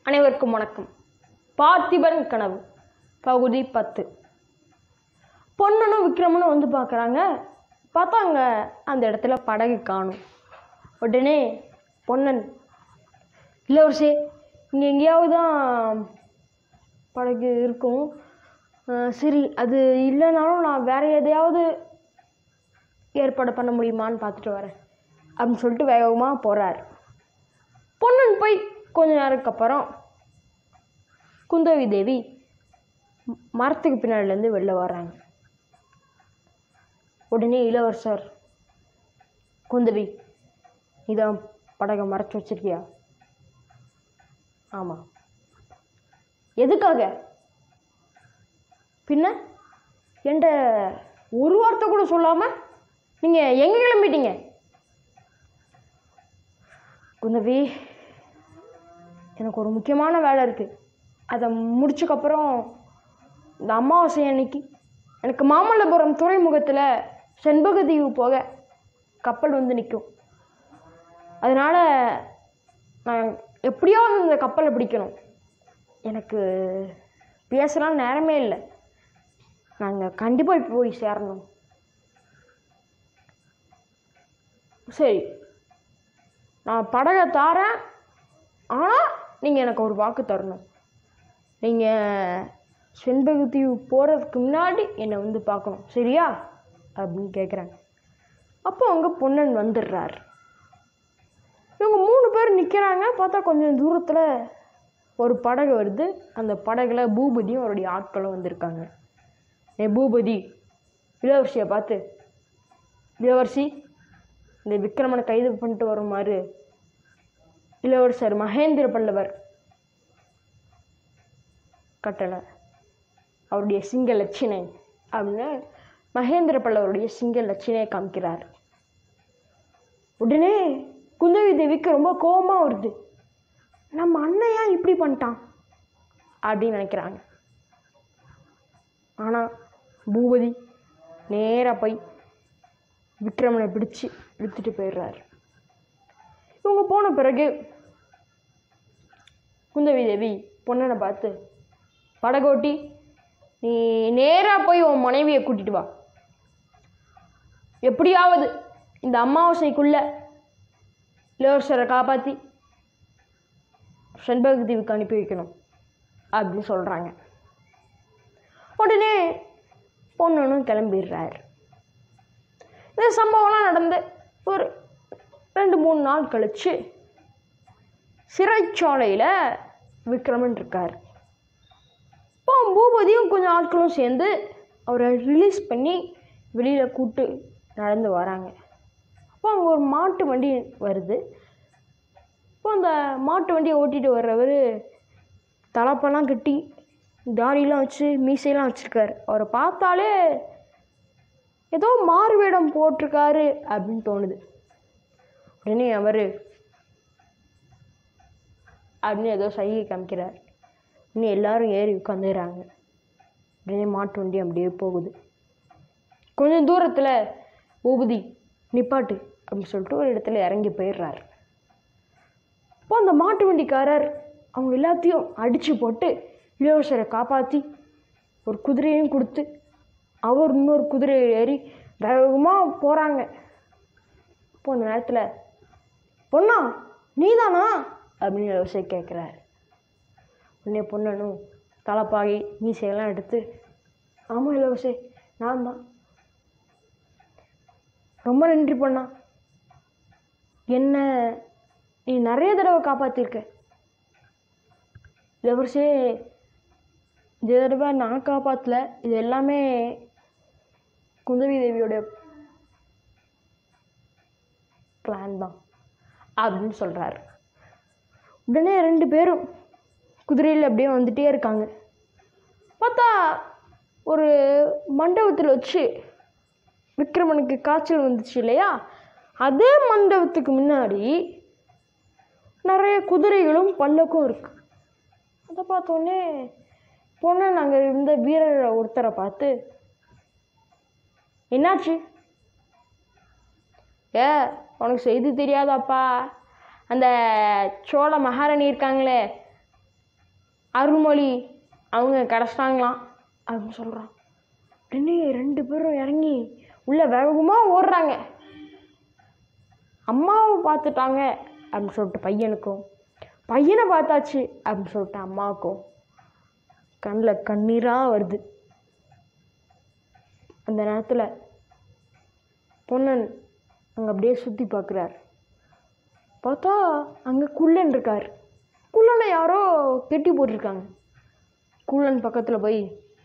அனைவருக்கும் வணக்கம் பார்த்திபன் கனவு பகுதி பத்து பொன்னனும் விக்ரமனும் வந்து பார்க்குறாங்க பார்த்தா அங்கே அந்த இடத்துல படகு காணும் உடனே பொன்னன் இளவரசே இங்கே எங்கேயாவது தான் படகு இருக்கும் அஹ் சரி அது இல்லைனாலும் நான் வேற எதையாவது ஏற்பாடு பண்ண முடியுமான்னு பார்த்துட்டு வரேன் அப்படின்னு சொல்லிட்டு வேகமாக போகிறார் பொன்னன் போய் கொஞ்ச நேரத்துக்கு அப்புறம் குந்தவி தேவி ம- மரத்துக்கு பின்னாடிலேருந்து வெளில வர்றாங்க உடனே இளவரசர் குந்தவி இதான் படகை மறைச்சு வச்சிருக்கியா ஆமாம் எதுக்காக பின்ன என்கிட்ட ஒரு வார்த்தை கூட சொல்லாமல் நீங்கள் எங்கே கிளம்பிட்டீங்க குந்தவி எனக்கு ஒரு முக்கியமான வேலை இருக்குது அதை முடிச்சக்கப்புறம் இந்த அமாவாசை அன்னைக்கு எனக்கு மாமல்லபுரம் துறைமுகத்தில் செண்பகதீவு போக கப்பல் வந்து நிற்கும் அதனால் நான் எப்படியாவது இந்த கப்பலை பிடிக்கணும் எனக்கு பேசலாம் நேரமே இல்லை நாங்கள் கண்டிப்பாக போய் சேரணும் சரி நான் படகை தாரேன் ஆனால் நீங்கள் எனக்கு ஒரு வாக்கு தரணும் நீங்கள் செண்பக தீவு போகிறதுக்கு முன்னாடி என்னை வந்து பார்க்கணும் சரியா அப்படின்னு கேட்குறாங்க அப்போ அவங்க பொன்னன் வந்துடுறார் இவங்க மூணு பேர் நிற்கிறாங்க பார்த்தா கொஞ்சம் தூரத்தில் ஒரு படகு வருது அந்த படகுல பூபதியும் அவருடைய ஆட்களும் வந்திருக்காங்க ஏ பூபதி இளவரசியை பார்த்து இளவரசி இந்த விக்ரமனை கைது பண்ணிட்டு வருமாறு இளவரசர் மகேந்திர பல்லவர் கட்டளை அவருடைய சிங்க லட்சணை அப்படின்னு மகேந்திர பல்லவருடைய சிங்க லட்சணையை காமிக்கிறார் உடனே குந்தவி தேவிக்கு ரொம்ப கோபமாக வருது நம்ம அண்ணன் ஏன் இப்படி பண்ணிட்டான் அப்படின்னு நினைக்கிறாங்க ஆனால் பூபதி நேராக போய் விக்ரமனை பிடிச்சு இழுத்துட்டு போயிடுறாரு இவங்க போன பிறகு குந்தவி தேவி பொன்னனை பார்த்து படகோட்டி நீ நேராக போய் உன் மனைவியை கூட்டிட்டு வா எப்படியாவது இந்த அமாவாசைக்குள்ள இளவரசரை காப்பாற்றி செண்பக தீவுக்கு அனுப்பி வைக்கணும் அப்படின்னு சொல்கிறாங்க உடனே பொன்னனும் கிளம்பிடுறாரு இந்த சம்பவம்லாம் நடந்து ஒரு ரெண்டு மூணு நாள் கழிச்சு சிறைச்சாலையில் விக்ரமன் இருக்கார் இப்போ பூபதியும் கொஞ்சம் ஆட்களும் சேர்ந்து அவரை ரிலீஸ் பண்ணி வெளியில் கூட்டு நடந்து வராங்க அப்போ அங்கே ஒரு மாட்டு வண்டி வருது இப்போ அந்த மாட்டு வண்டியை ஓட்டிகிட்டு வர்றவர் தலப்பெல்லாம் கட்டி தாடியெல்லாம் வச்சு மீசையெல்லாம் வச்சுருக்காரு அவரை பார்த்தாலே ஏதோ மாறுவேடம் போட்டிருக்காரு அப்படின்னு தோணுது உடனே அவர் அப்படின்னு ஏதோ சைகை காமிக்கிறார் இன்னும் எல்லாரும் ஏறி உட்காந்துறாங்க உடனே மாட்டு வண்டி அப்படியே போகுது கொஞ்சம் தூரத்தில் பூபதி நிப்பாட்டு அப்படின்னு சொல்லிட்டு ஒரு இடத்துல இறங்கி போயிடுறாரு அப்போ அந்த மாட்டு வண்டிக்காரர் அவங்க எல்லாத்தையும் அடித்து போட்டு இளவரசரை காப்பாற்றி ஒரு குதிரையும் கொடுத்து அவர் இன்னொரு குதிரையை ஏறி வேகமாக போகிறாங்க அப்போ அந்த நேரத்தில் பொண்ணா நீதானா அப்படின்னு இளவரசை கேட்குறாரு உடனே பொண்ணனும் தலைப்பாகி மீசையெல்லாம் எடுத்து ஆமாம் இளவரசே நான் தான் ரொம்ப நன்றி பொண்ணா என்ன நீ நிறைய தடவை காப்பாற்றிருக்க இளவரசே இந்த தடவை நான் காப்பாற்றல இது எல்லாமே குந்தவி தேவியோட பிளான் தான் அப்படின்னு சொல்கிறாரு உடனே ரெண்டு பேரும் குதிரையில் அப்படியே வந்துட்டே இருக்காங்க பார்த்தா ஒரு மண்டபத்தில் வச்சு விக்ரமனுக்கு காய்ச்சல் வந்துச்சு இல்லையா அதே மண்டபத்துக்கு முன்னாடி நிறைய குதிரைகளும் பல்லக்கும் இருக்கு அதை பார்த்தோன்னே பொண்ணை நாங்கள் இருந்த வீரர் ஒருத்தரை பார்த்து என்னாச்சு ஏ உனக்கு செய்தி தெரியாதாப்பா அந்த சோழ மகாராணி இருக்காங்களே அருள்மொழி அவங்க கிடச்சிட்டாங்களாம் அப்படின்னு சொல்கிறான் உடனே ரெண்டு பேரும் இறங்கி உள்ள வேகமாக ஓடுறாங்க அம்மாவை பார்த்துட்டாங்க அப்படின்னு சொல்லிட்டு பையனுக்கும் பையனை பார்த்தாச்சு அப்படின்னு சொல்லிட்டு அம்மாவுக்கும் கண்ணில் கண்ணீராக வருது அந்த நேரத்தில் பொன்னன் அங்கே அப்படியே சுற்றி பார்க்குறார் பார்த்தா அங்கே குள்ளன் இருக்கார் குள்ளனை யாரோ கெட்டி போட்டிருக்காங்க குள்ளன் பக்கத்தில் போய்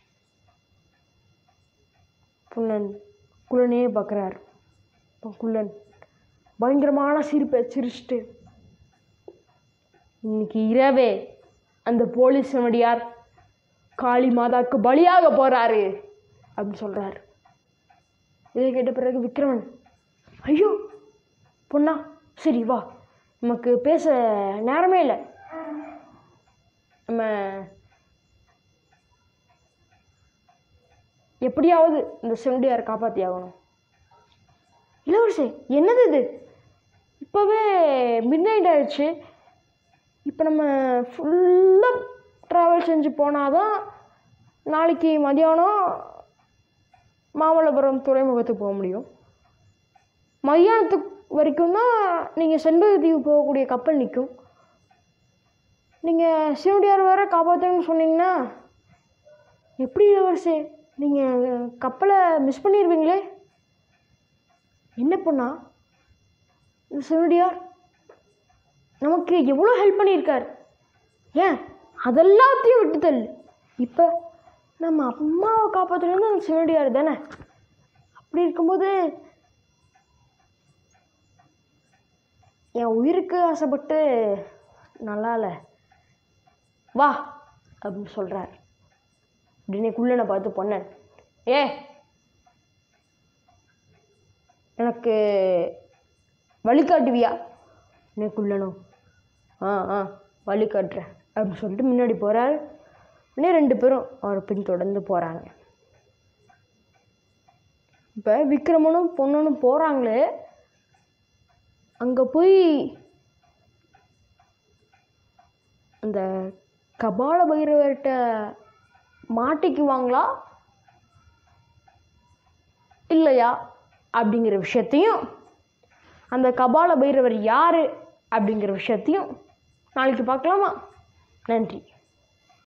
பொன்னன் குள்ளனையே பார்க்குறார் இப்போ குள்ளன் பயங்கரமான சிரிப்பை சிரிச்சிட்டு இன்னைக்கு இரவே அந்த போலீஸ் செவடியார் காளி மாதாக்கு பலியாக போறாரு அப்படின்னு சொல்றாரு இதை கேட்ட பிறகு விக்ரமன் ஐயோ பொண்ணா சரி வா நமக்கு பேச நேரமே இல்லை நம்ம எப்படியாவது இந்த செவடியாரை காப்பாற்றி ஆகணும் இளவரசே என்னது இது இப்போவே மிட் நைட் ஆயிடுச்சு இப்போ நம்ம ஃபுல்லாக ட்ராவல் செஞ்சு போனால் தான் நாளைக்கு மதியானம் மாமல்லபுரம் துறைமுகத்துக்கு போக முடியும் மதியானத்துக்கு வரைக்கும் தான் நீங்கள் செண்பகத்தீவு போகக்கூடிய கப்பல் நிற்கும் நீங்கள் சிவடியார் வேற காப்பாற்றணும்னு சொன்னீங்கன்னா எப்படி இளவரசே நீங்கள் கப்பலை மிஸ் பண்ணிடுவீங்களே என்ன பண்ணா இந்த சிவடியார் நமக்கு எவ்வளோ ஹெல்ப் பண்ணியிருக்கார் ஏன் அதெல்லாத்தையும் விட்டு தள்ளு இப்போ நம்ம அம்மாவை காப்பாற்றுறது அந்த சிவனடியார் தானே அப்படி இருக்கும்போது என் உயிருக்கு ஆசைப்பட்டு நல்லா இல்லை வா அப்படின்னு சொல்கிறார் உடனே குள்ளனை பார்த்து பொன்னன் ஏ எனக்கு வழிகாட்டுவியா உடனே குள்ளனும் ஆ ஆ வழி காட்டுறேன் அப்படின்னு சொல்லிட்டு முன்னாடி போகிறாரு உடனே ரெண்டு பேரும் அவரை பின்தொடர்ந்து போகிறாங்க இப்போ விக்ரமனும் பொன்னனும் போகிறாங்களே அங்கே போய் அந்த கபால பைரவர்கிட்ட மாட்டிக்குவாங்களா இல்லையா அப்படிங்கிற விஷயத்தையும் அந்த கபால பைரவர் யார் அப்படிங்கிற விஷயத்தையும் நாளைக்கு பார்க்கலாமா நன்றி